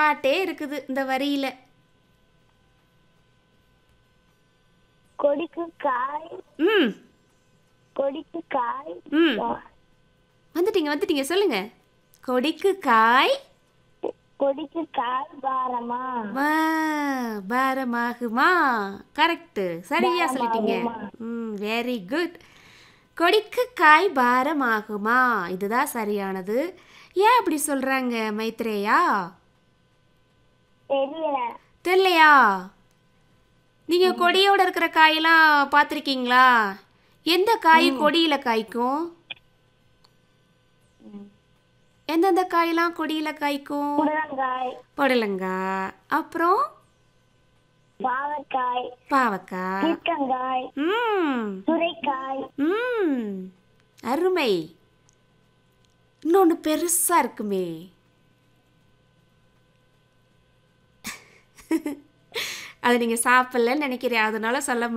பாட்டே இருக்குது இந்த வரியில கொடிக்கு காய் ம் கொடிக்கு காய் ம் வந்துட்டீங்க வந்துட்டீங்க சொல்லுங்க கொடிக்கு காய் கொடிக்கு காய் பாரமா வா பாரமாகுமா கரெக்ட் சரியா சொல்லிட்டீங்க ம் வெரி குட் கொடிக்கு காய் பாரமாகுமா இதுதான் சரியானது ஏன் அப்படி சொல்றாங்க மைத்ரேயா தெரியல தெரியலையா நீங்க கொடியோட இருக்கிற காயெல்லாம் பார்த்துருக்கீங்களா எந்த காய் கொடியில காய்க்கும் எந்தெந்த காயெல்லாம் கொடியில காய்க்கும் புடலங்காய் புடலங்காய் அப்புறம் பாவக்காய் பாவக்காய் பீர்க்கங்காய் ம் சுரைக்காய் ம் அருமை இன்னொன்று பெருசா இருக்குமே அது நீங்கள் சாப்பிடலன்னு நினைக்கிறேன் அதனால சொல்ல